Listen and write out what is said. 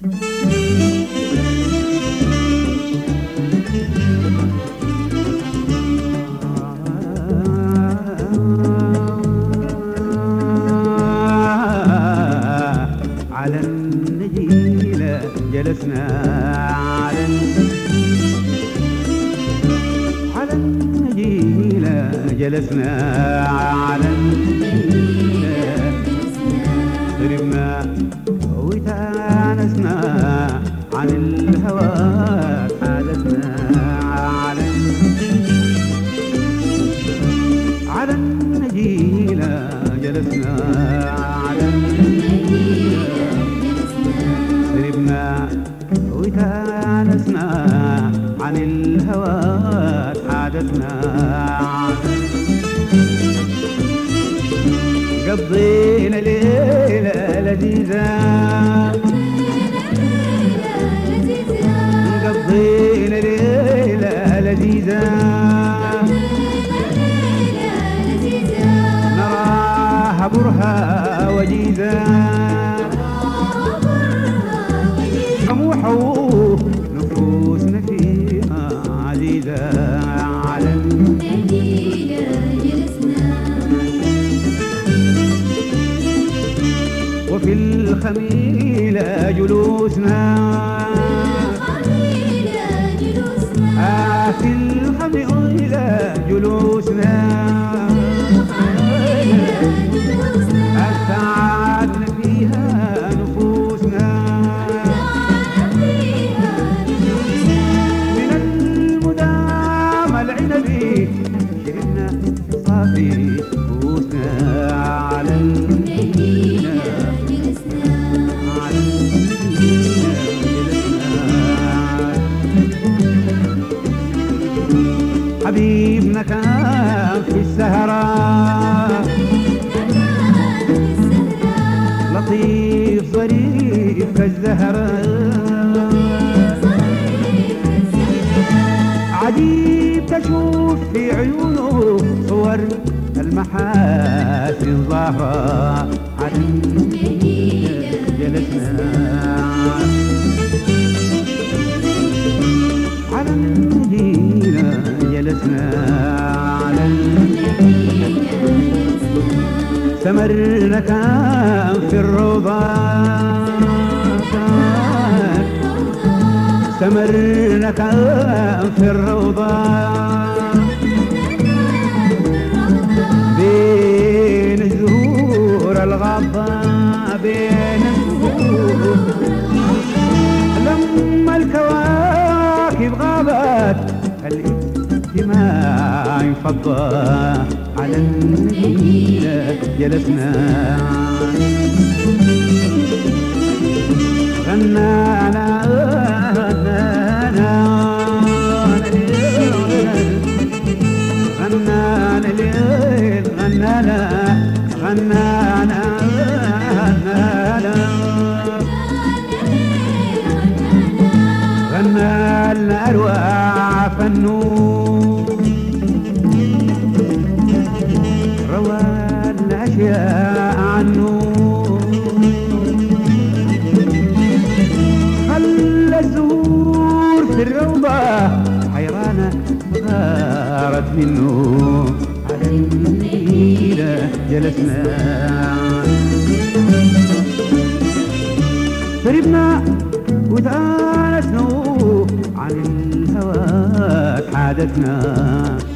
على النجيلة جلسنا على على النجيلة جلسنا على النجيلة شربنا وتانسنا عن الهوى حدثنا على على النجيلة جلسنا على النجيلة شربنا وتانسنا عن الهوى تحادثنا قضينا ليلة لذيذة قضينا ليلة لذيذة نراها برها وجيزة طموحه نفوسنا فيها عزيزة على وفي الخميلة جلوسنا آه في الخميلة جلوسنا أسعدنا فيها نفوسنا من المدام العنبي شربنا صافي كؤوسنا على المدينة على المدينة جلسنا حبيبنا كان في السهرة لطيف ظريف كالزهرة عجيب تشوف في عيونه صور المحاسن ظاهرة على المدينة جلسنا على المدينة جلسنا على المدينة سمرنا كان في الروضة كان سمرنا كان في الروضة بين الزهور الغضة بين الزهور لما الكواكب غابت الاجتماع انفضى على النجيلة جلسنا غنانا غنانا غنانا الليل غنانا غنانا غنانا غنى الأروع فنون روى الأشياء عنه خلى الزهور في الروضة حيرانة غارت منه على النيلة جلسنا شربنا وتآنسنا عن الهوى تحادثنا